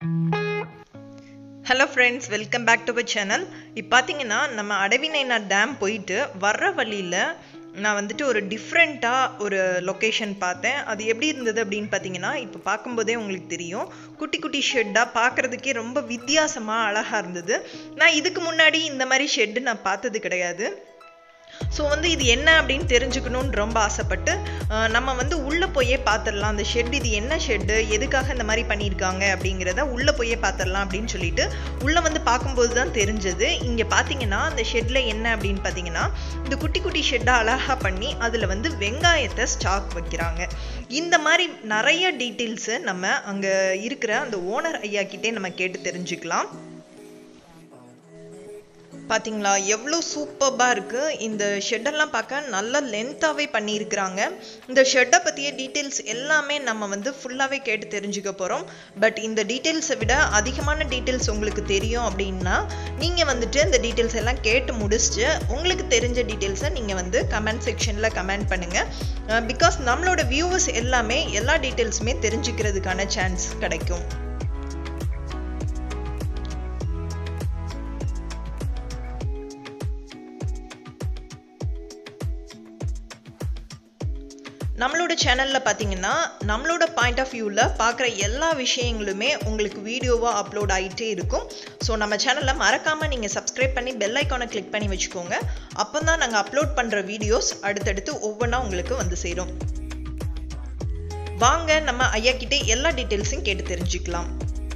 Hello friends welcome back to our channel இப்போ பார்த்தீங்கன்னா நம்ம அடவினைனா டேம் போயிட்டு வர்ற வழியில் நான் வந்துட்டு ஒரு டிஃப்ரெண்ட்டாக ஒரு லொக்கேஷன் பார்த்தேன் அது எப்படி இருந்தது அப்படின்னு பார்த்தீங்கன்னா இப்போ பார்க்கும்போதே உங்களுக்கு தெரியும் குட்டி குட்டி ஷெட்டாக பார்க்குறதுக்கே ரொம்ப வித்தியாசமாக அழகாக இருந்தது நான் இதுக்கு முன்னாடி இந்த மாதிரி ஷெட்டு நான் பார்த்தது கிடையாது ஸோ வந்து இது என்ன அப்படின்னு தெரிஞ்சுக்கணும்னு ரொம்ப ஆசைப்பட்டு அஹ், நம்ம வந்து உள்ளே போயே பார்த்துடலாம் அந்த ஷெட் இது என்ன ஷெட்டு எதுக்காக இந்த மாதிரி பண்ணியிருக்காங்க அப்படிங்கிறத உள்ளே போயே பார்த்துடலாம் அப்படின்னு சொல்லிட்டு உள்ளே வந்து பார்க்கும்போது தான் தெரிஞ்சது இங்கே பார்த்தீங்கன்னா அந்த ஷெட்டில் என்ன அப்படின்னு பார்த்தீங்கன்னா இந்த குட்டி குட்டி ஷெட்டை அழகாக பண்ணி அதில் வந்து வெங்காயத்தை ஸ்டாக் வைக்கிறாங்க இந்த மாதிரி நிறைய டீட்டெயில்ஸு நம்ம அங்கே இருக்கிற அந்த ஓனர் ஐயா கிட்டே நம்ம கேட்டு தெரிஞ்சுக்கலாம் பாத்தீங்களா எவ்வளோ சூப்பர்பாக இருக்குது இந்த ஷெட்டெல்லாம் பார்க்க நல்ல லென்த்தாகவே பண்ணியிருக்கிறாங்க இந்த ஷெட்டை பற்றிய டீட்டெயில்ஸ் எல்லாமே நம்ம வந்து ஃபுல்லாகவே கேட்டு தெரிஞ்சுக்க போகிறோம் பட் இந்த டீட்டெயில்ஸை விட அதிகமான டீட்டெயில்ஸ் உங்களுக்கு தெரியும் அப்படின்னா நீங்கள் வந்துட்டு இந்த டீட்டெயில்ஸ் எல்லாம் கேட்டு முடிச்சுட்டு உங்களுக்கு தெரிஞ்ச டீட்டெயில்ஸை நீங்கள் வந்து கமெண்ட் செக்ஷனில் கமெண்ட் பண்ணுங்கள் பிகாஸ் நம்மளோட வியூவர்ஸ் எல்லாமே எல்லா டீட்டெயில்ஸுமே தெரிஞ்சுக்கிறதுக்கான சான்ஸ் கிடைக்கும் நம்மளோட சேனலில் பார்த்தீங்கன்னா நம்மளோட பாயிண்ட் ஆஃப் வியூவில் பார்க்குற எல்லா விஷயங்களுமே உங்களுக்கு வீடியோவாக அப்லோட் ஆகிட்டே இருக்கும் ஸோ நம்ம சேனலை மறக்காமல் நீங்கள் சப்ஸ்கிரைப் பண்ணி பெல் ஐக்கானை கிளிக் பண்ணி வச்சுக்கோங்க அப்போ தான் நாங்கள் அப்லோட் பண்ணுற வீடியோஸ் அடுத்தடுத்து ஒவ்வொன்றா உங்களுக்கு வந்து சேரும் வாங்க நம்ம ஐயா கிட்டே எல்லா டீட்டெயில்ஸையும் கேட்டு தெரிஞ்சுக்கலாம்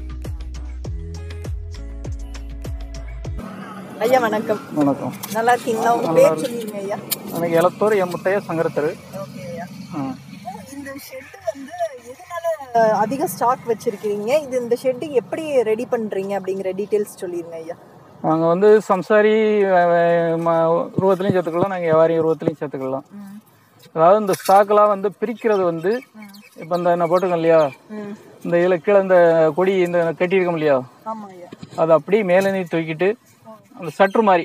ஐயா வணக்கம் வணக்கம் நல்லா இருக்கீங்களா உங்க பேர் சொல்லிருங்க ஐயா எனக்கு எலத்தூர் என் முத்தைய சங்கரத்தரு ஓகே ஐயா ஆ. இந்த ஷெட் வந்து எதனால அதிக ஸ்டாக் வச்சிருக்கீங்க இது இந்த ஷெட் எப்படி ரெடி பண்றீங்க அப்படிங்கிற டீடைல்ஸ் சொல்லிருங்க ஐயா நாங்கள் வந்து சம்சாரி அஹ், ம- உருவத்துலையும் சேர்த்துக்கலாம் நாங்கள் வியாபாரி உருவத்துலையும் சேர்த்துக்கலாம் அதாவது இந்த ஸ்டாக்கெல்லாம் வந்து பிரிக்கிறது வந்து இப்போ இந்த நான் போட்டிருக்கேன் இல்லையா இந்த இதில் கீழே இந்த கொடி இந்த கட்டியிருக்கோம் இல்லையா ஆமா ஐயா அதை அப்படியே மேலே நீ தூக்கிட்டு அந்த சற்று மாதிரி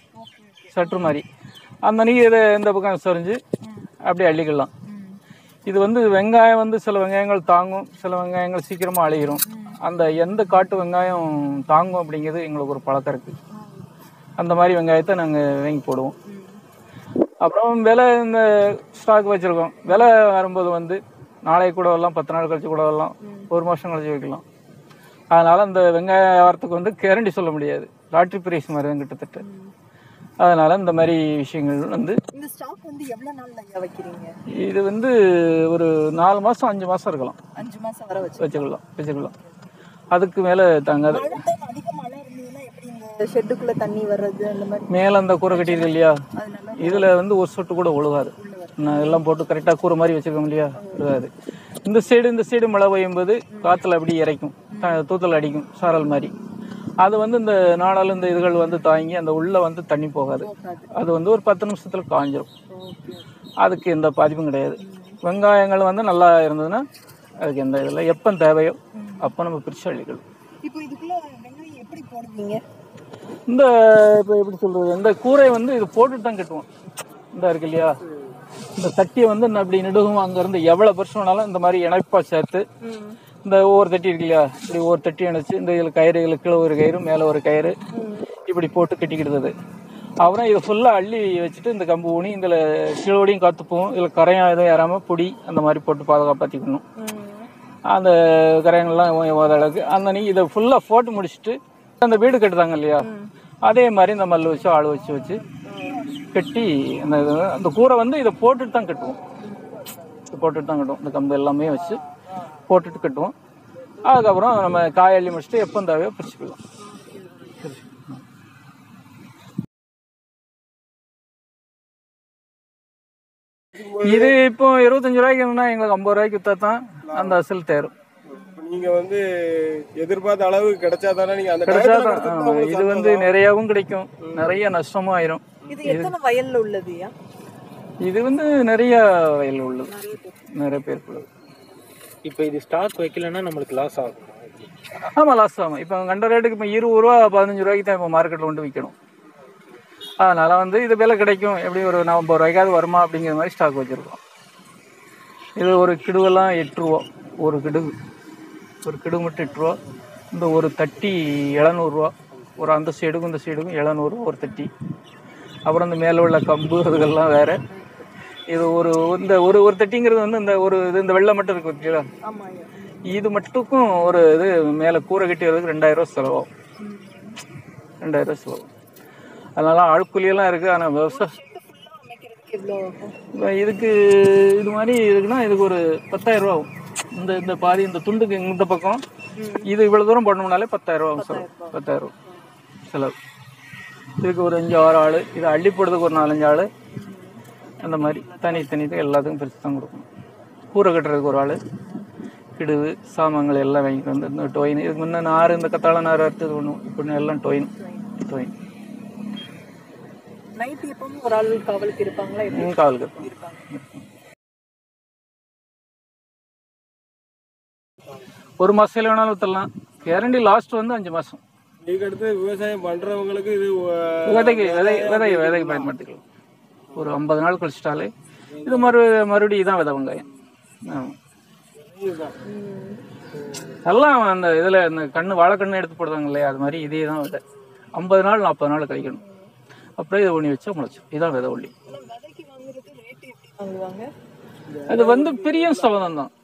சற்று மாதிரி அந்த நீ இதை இந்த பக்கம் சொரிஞ்சு அப்படியே அள்ளிக்கலாம் இது வந்து வெங்காயம் வந்து சில வெங்காயங்கள் தாங்கும் சில வெங்காயங்கள் சீக்கிரமாக அழிகிறோம் அந்த எந்த காட்டு வெங்காயம் தாங்கும் அப்படிங்கிறது எங்களுக்கு ஒரு பழக்கம் இருக்குது அந்த மாதிரி வெங்காயத்தை நாங்கள் வாங்கி போடுவோம் அப்புறம் விலை இந்த ஸ்டாக் வச்சுருக்கோம் விலை வரும்போது வந்து நாளைக்கு கூட வரலாம் பத்து நாள் கழிச்சு கூட வரலாம் ஒரு மாதம் கழிச்சு வைக்கலாம் அதனால் அந்த வெங்காய வியாபாரத்துக்கு வந்து கேரண்டி சொல்ல முடியாது லாட்ரி பிரைஸ் மாதிரி தான் கிட்டத்தட்ட அதனால் இந்த மாதிரி விஷயங்கள் வந்து இந்த ஸ்டாக் வந்து எவ்வளவு நாள்ல ஐயா வைக்கிறீங்க இது வந்து ஒரு நாலு மாதம் அஞ்சு மாதம் இருக்கலாம் அஞ்சு மாசம் வர வச்சு வச்சுக்கலாம் வச்சுக்கலாம் அதுக்கு மேலே தாங்காது மழை time அதிக மழை இருந்ததுன்னா எப்படி இந்த ஷெட்டுக்குள்ள தண்ணி வர்றது அந்த மாதிரி மேலே அந்த கூரை கட்டியிருக்கு இல்லையா அது நல்லா இதில் வந்து ஒரு சொட்டு கூட ஒழுகாது நான் எல்லாம் போட்டு கரெக்டாக கூரை மாதிரி வச்சுருக்கோம் இல்லையா ஒழுகாது இந்த சைடு இந்த சைடு மழை பெய்யும்போது காற்றுல அப்படி இறைக்கும் த- தூத்தல் அடிக்கும் சாரல் மாதிரி அது வந்து இந்த நாடால் இந்த இதுகள் வந்து தாங்கி அந்த உள்ளே வந்து தண்ணி போகாது அது வந்து ஒரு பத்து நிமிஷத்தில் காஞ்சிரும் அதுக்கு எந்த பாதிப்பும் கிடையாது வெங்காயங்கள் வந்து நல்லா இருந்ததுன்னா அதுக்கு எந்த இதில் எப்போ தேவையோ அப்போ நம்ம பிரித்து அள்ளிக்கலாம் இப்போ இதுக்குள்ள வெங்காயம் எப்படி போடுவீங்க இந்த இப்போ எப்படி சொல்றது இந்த கூரை வந்து இது போட்டுட்டு தான் கட்டுவோம் இந்த இருக்கு இல்லையா இந்த தட்டியை வந்து நான் அப்படி நெடுகும் அங்கேருந்து எவ்வளோ வருஷம் வேணாலும் இந்த மாதிரி இணைப்பா சேர்த்து இந்த ஒவ்வொரு தட்டி இருக்கு இல்லையா இப்படி ஒவ்வொரு தட்டி இணைச்சு இந்த இதில் கயிறு இதில் கீழே ஒரு கயிறு மேலே ஒரு கயிறு இப்படி போட்டு கட்டிக்கிடுது அப்புறம் இதை ஃபுல்லாக அள்ளி வச்சுட்டு இந்த கம்பு ஊனி இதில் கீழோடையும் காத்து போகும் இதில் கரையான் எதுவும் ஏறாமல் பொடி அந்த மாதிரி போட்டு பாதுகாப்பாற்றிக்கணும் அந்த கரையங்கள்லாம் ஓத அளவுக்கு அந்த நீ இதை ஃபுல்லாக போட்டு முடிச்சுட்டு அந்த வீடு கட்டுதாங்க இல்லையா அதே மாதிரி இந்த மல்லு வச்சு ஆள் வச்சு வச்சு கட்டி அந்த இது அந்த கூரை வந்து இதை போட்டுட்டு தான் கட்டுவோம் இதை போட்டுட்டு தான் கட்டுவோம் இந்த கம்பு எல்லாமே வச்சு போட்டுட்டு கட்டுவோம் அதுக்கப்புறம் நம்ம காய் அள்ளி முடிச்சுட்டு எப்போ தேவையோ பிரிச்சுக்கலாம் இது இப்போ இருபத்தஞ்சு ரூபாய்க்குன்னா எங்களுக்கு ஐம்பது ரூபாய்க்கு வித்தா தான் அந்த அசல் தேரும் இப்ப நீங்க வந்து எதிர்பார்த்த அளவு கிடைச்சா தானே நீங்க அந்த கிடைச்சா டயத்துல தான் கிடைச்சா ஆமா, உங்களுக்கு இது வந்து நிறையவும் கிடைக்கும் நிறைய நஷ்டமும் ஆயிரும் இது எத்தனை வயல்ல உள்ளதுயா இது வந்து நிறைய வயல் உள்ளது நிறைய பேருக்கு உள்ளது இப்போ இது ஸ்டாக் வைக்கலன்னா நம்மளுக்கு லாஸ் ஆகும் ஆமாம் லாஸ் ஆகும் இப்போ கண்ட ரேட்டுக்கு இப்போ இருபது ரூபா பதினஞ்சு ரூபாய்க்கு தான் இப்போ மார்க்கெட்டில் கொண்டு விற்கணும் அதனால வந்து இது விலை கிடைக்கும் எப்படி ஒரு ஐம்பது ரூபாய்க்காவது வருமா அப்படிங்கிற மாதிரி ஸ்டாக் வச்சுருக்கோம் இது ஒரு கிடுவெல்லாம் எட்டு ரூபா ஒரு கிடுகு ஒரு கிடுகு மட்டும் எட்டு ரூபா இந்த ஒரு தட்டி எழுநூறுவா ஒரு அந்த சைடுக்கும் இந்த சைடுக்கும் எழுநூறுவா ஒரு தட்டி அப்புறம் இந்த மேலே உள்ள கம்பு அதுக்கெல்லாம் வேற இது ஒரு இந்த ஒரு ஒரு தட்டிங்கிறது வந்து இந்த ஒரு இது இந்த வெள்ளை மட்டும் இருக்கு பார்த்தீங்களா ஆமா ஐயா இது மட்டுக்கும் ஒரு இது மேலே கூரை கட்டி வரதுக்கு ரெண்டாயிரம் ரூபா செலவாகும் ரெண்டாயிரம் ரூபா செலவு அதனால ஆழ்குழியெல்லாம் இருக்கு ஆனால் விவசாயம் அமைக்கிறதுக்கு எவ்வளோ ஆகும் இப்ப இதுக்கு இது மாதிரி இருக்குன்னா இதுக்கு ஒரு பத்தாயிரம் ரூபா ஆகும் இந்த இந்த பாதி இந்த துண்டுக்கு இந்த பக்கம் இது இவ்வளவு தூரம் பண்ணோம்னாலே பத்தாயிரம் ரூபா ஆகும் செலவு பத்தாயிரம் ரூபா செலவு இதுக்கு ஒரு அஞ்சு ஆறு ஆள் இது அள்ளி போடுறதுக்கு ஒரு நாலஞ்சு ஆள் அந்த மாதிரி தனி தனி எல்லாத்துக்கும் பிரித்து தான் கொடுக்கணும் கூரை கட்டுறதுக்கு ஒரு ஆள் கிடுவு சாமான்கள் எல்லாம் வாங்கிட்டு வந்து இந்த டொயின் இதுக்கு முன்னே நார் இந்த கத்தாழ நார் அறுத்தது ஒன்றும் இப்போ எல்லாம் டொயின் டொயின் நைட்டு எப்பவும் ஒரு ஆள் காவலுக்கு இருப்பாங்களா எப்படி காவலுக்கு இருப்பாங்க இருப்பாங்க ஒரு மாசத்துல வேணாலும் வித்தரலாம் கேரண்டி லாஸ்ட் வந்து அஞ்சு மாசம் இதுக்கு அடுத்து விவசாயம் பண்றவங்களுக்கு இது அஹ், விதைக்கு விதை விதை விதைக்கு பயன்படுத்திக்கலாம் ஒரு ஐம்பது நாள் கழிச்சிட்டாலே இது மறு மறுபடியும் இதான் விதை வெங்காயம் ஆமா. இதுதான். எல்லாம் அந்த இதுல இந்த கண்ணு வாழைக்கண்ணு எடுத்து போடுறாங்க இல்லையா அது மாதிரி இதே தான் விதை ஐம்பது நாள் நாற்பது நாள் கழிக்கணும் அப்படியே இதை ஒண்ணி வச்சா முளைச்சு இதான் விதை ஒள்ளி விதைக்கு வாங்குறது ரேட்டு எப்படி வாங்குவாங்க அது வந்து பெரிய சபதம் தான்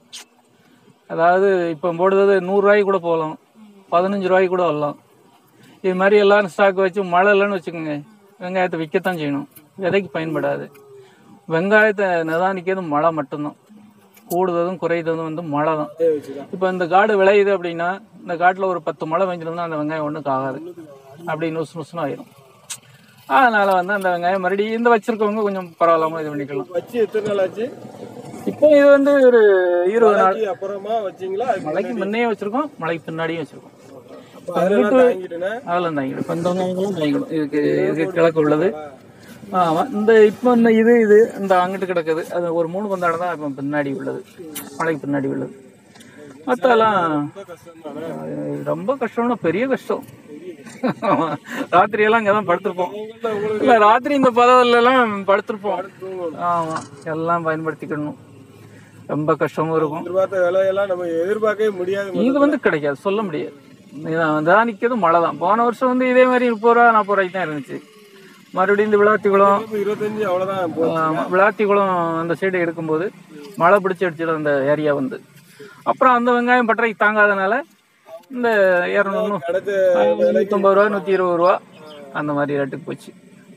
அதாவது இப்போ போடுறது நூறுரூவாய்க்கு கூட போகலாம் பதினஞ்சு ரூபாய்க்கு கூட வரலாம் இது மாதிரி எல்லாரும் ஸ்டாக் வச்சு மழை இல்லைன்னு வச்சுக்கோங்க வெங்காயத்தை விற்கத்தான் செய்யணும் விதைக்கு பயன்படாது வெங்காயத்தை நிதானிக்கிறது மழை மட்டும்தான் கூடுதலும் குறைததும் வந்து மழை தான் இதே வச்சுதான் இப்போ இந்த காடு விளையுது அப்படின்னா இந்த காட்டில் ஒரு பத்து மழை பெஞ்சிருந்தா அந்த வெங்காயம் ஒன்றும் ஆகாது அப்படி நுசு நுசுன்னு ஆயிரும் அதனால வந்து அந்த வெங்காயம் மறுபடியும் இந்த வச்சிருக்கவங்க கொஞ்சம் பரவாயில்லாம இது பண்ணிக்கலாம் வச்சு எத்தனை நாள் ஆச்சு இப்போ இது வந்து ஒரு இருபது நாள் மழைக்கு அப்புறமா வச்சீங்களா அதுக்கு மலைக்கு முன்னையே வச்சிருக்கோம் மலைக்கு பின்னாடியும் வச்சிருக்கோம் அப்ப அதெல்லாம் தாங்கிட்டுனா அதெல்லாம் தாங்கிடும் இப்போ இந்த வெங்காயங்களும் தாங்கிடும் இதுக்கு இதுக்கு கிழக்கு உள்ளது ஆமா இந்த இப்போ இந்த இது இது இந்த அங்கிட்டு கிடக்குது அது ஒரு மூணு பந்தாடம் தான் இப்போ பின்னாடி உள்ளது மலைக்கு பின்னாடி உள்ளது மற்றெல்லாம் கஷ்டம் தானே அது ரொம்ப கஷ்டம்னா பெரிய கஷ்டம் ஆமா. ராத்திரி எல்லாம் இங்கதான் படுத்திருப்போம் இல்ல ராத்திரி இந்த பதவில எல்லாம் படுத்திருப்போம் ஆமா எல்லாம் பயன்படுத்திக்கணும் ரொம்ப கஷ்டமும் இருக்கும் எதிர்பார்த்த விலையெல்லாம் நம்ம எதிர்பார்க்கவே முடியாது இது வந்து கிடைக்காது சொல்ல முடியாது இதான் நிற்கிறது மழை தான் போன வருஷம் வந்து இதே மாதிரி முப்பது ரூபா நாற்பது ரூபாய்க்கு தான் இருந்துச்சு மறுபடியும் இந்த விளாத்திக்குளம் இப்ப இருபத்தஞ்சு அவ்வளவுதான் போச்சு. ஆமா, விளாத்திக்குளம் அந்த சைடு எடுக்கும்போது மழை பிடிச்சி அடிச்சிடும் அந்த ஏரியா வந்து அப்புறம் அந்த வெங்காயம் பட்டறைக்கு தாங்காதனால இந்த இரநூறு கிடைச்ச நூற்றம்பது ரூபா நூற்றி இருபது ரூபா அந்த மாதிரி ரேட்டுக்கு போச்சு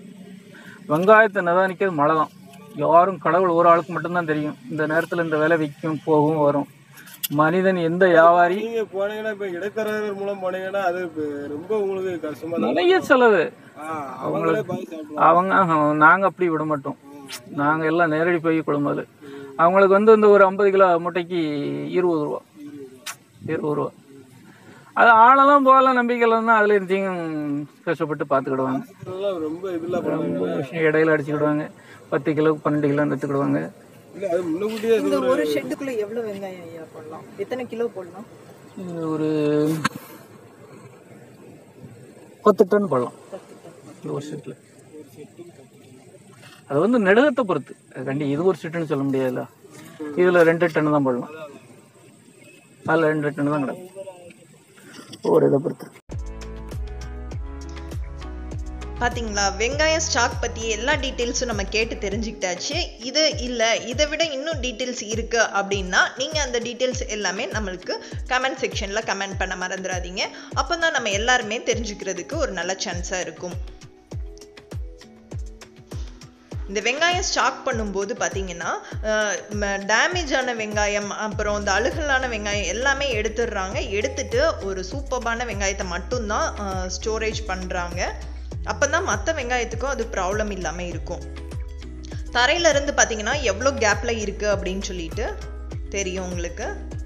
வெங்காயத்தை நிதானிக்கிறது மழை தான் யாரும் கடவுள் ஒரு ஆளுக்கு மட்டும்தான் தெரியும் இந்த நேரத்தில் இந்த விலை விற்கும் போகும் வரும் மனிதன் எந்த வியாபாரி நீங்க போனீங்கன்னா இப்ப இடைத்தரகர் மூலம் போனீங்கன்னா அது இப்ப ரொம்ப உங்களுக்கு கஷ்டமா தான் நிறைய செலவு ஆ, அவங்களே பாதி சாப்பிடுவாங்க அவங்க ஆஹா, நாங்க அப்படி விட மாட்டோம் நாங்க எல்லாம் நேரடி போய் கொள்முதல் அவங்களுக்கு வந்து இந்த ஒரு ஐம்பது கிலோ முட்டைக்கு இருபது ரூபா இருபது ரூபா அது ஆளெல்லாம் போகலாம் நம்பிக்கை இல்லைன்னா அதுல இருந்துச்சிங்க கஷ்டப்பட்டு பார்த்துக்கிடுவாங்க இதெல்லாம் ரொம்ப இதுல பண்ணாங்க ரொம்ப விஷயம் இடையில அடிச்சுக்கிடுவாங்க பத்து கிலோ பன்னெண்டு கிலோ எடுத்துக்கிடுவாங்க இல்ல அது முன்னக்கூட்டியே அது இந்த ஒரு ஷெட்டுக்குள்ள எவ்வளவு வெங்காயம் ஐயா போடலாம் எத்தனை கிலோ போடலாம் இது ஒரு பத்து டன் போடலாம் ஒரு வருஷத்துல அது வந்து நெடுகத்தை பொறுத்து அது கண்டி இது ஒரு செட்டுன்னு சொல்ல முடியாதுல்ல இதுல ரெண்டு டன் தான் போடலாம் அதில் ரெண்டு டன் தான் கிடக்கும் ஒரு இதை பொறுத்து பாத்தீங்களா வெங்காயம் ஸ்டாக் பத்தி எல்லா டீட்டெயில்ஸும் நம்ம கேட்டு தெரிஞ்சுக்கிட்டாச்சு இது இல்ல இதை விட இன்னும் டீட்டெயில்ஸ் இருக்கு அப்படின்னா நீங்க அந்த டீட்டெயில்ஸ் எல்லாமே நம்மளுக்கு கமெண்ட் செக்ஷன்ல கமெண்ட் பண்ண மறந்துடாதீங்க அப்பதான் நம்ம எல்லாருமே தெரிஞ்சுக்கிறதுக்கு ஒரு நல்ல சான்ஸா இருக்கும் இந்த வெங்காயம் ஸ்டாக் பண்ணும்போது பார்த்தீங்கன்னா டேமேஜ் ஆன வெங்காயம் அப்புறம் இந்த அழுகலான வெங்காயம் எல்லாமே எடுத்துடுறாங்க எடுத்துட்டு ஒரு சூப்பர்பான வெங்காயத்தை மட்டும்தான் ஸ்டோரேஜ் பண்ணுறாங்க அப்போ தான் மற்ற வெங்காயத்துக்கும் அது ப்ராப்ளம் இல்லாமல் இருக்கும் தரையில இருந்து பார்த்தீங்கன்னா எவ்வளோ கேப்பில் இருக்குது அப்படின்னு சொல்லிட்டு தெரியும் உங்களுக்கு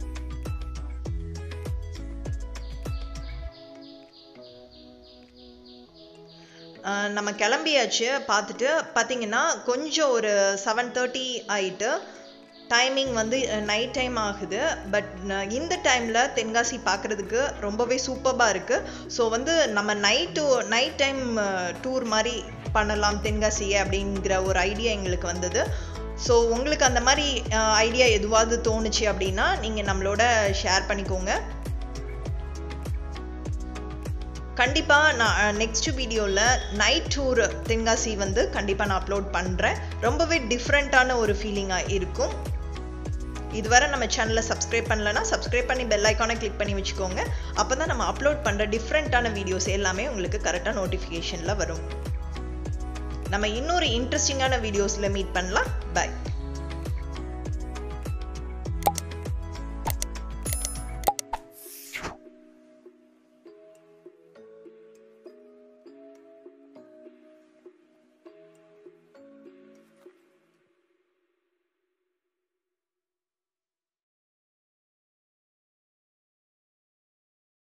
ஆஹ் நம்ம கிளம்பியாச்சு பார்த்துட்டு பார்த்தீங்கன்னா கொஞ்சம் ஒரு செவன் தேர்ட்டி ஆயிட்டு டைமிங் வந்து நைட் டைம் ஆகுது பட் இந்த டைமில் தென்காசி பார்க்குறதுக்கு ரொம்பவே சூப்பராக இருக்குது ஸோ வந்து நம்ம நைட்டு நைட் டைம் டூர் மாதிரி பண்ணலாம் தென்காசியை அப்படிங்கிற ஒரு ஐடியா எங்களுக்கு வந்தது ஸோ உங்களுக்கு அந்த மாதிரி ஐடியா எதுவாவது தோணுச்சு அப்படின்னா நீங்கள் நம்மளோட ஷேர் பண்ணிக்கோங்க கண்டிப்பாக நான் நெக்ஸ்ட் வீடியோவில் நைட் டூர் தென்காசி வந்து கண்டிப்பாக நான் அப்லோட் பண்ணுறேன் ரொம்பவே டிஃப்ரெண்ட்டான ஒரு ஃபீலிங்காக இருக்கும் இதுவரை நம்ம சேனலை சப்ஸ்கிரைப் பண்ணலனா சப்ஸ்கிரைப் பண்ணி பெல் ஐக்கானை கிளிக் பண்ணி வச்சுக்கோங்க அப்போ தான் நம்ம அப்லோட் பண்ணுற டிஃப்ரெண்ட்டான வீடியோஸ் எல்லாமே உங்களுக்கு கரெக்டாக நோட்டிஃபிகேஷனில் வரும் நம்ம இன்னொரு இன்ட்ரெஸ்டிங்கான வீடியோஸில் மீட் பண்ணலாம் பை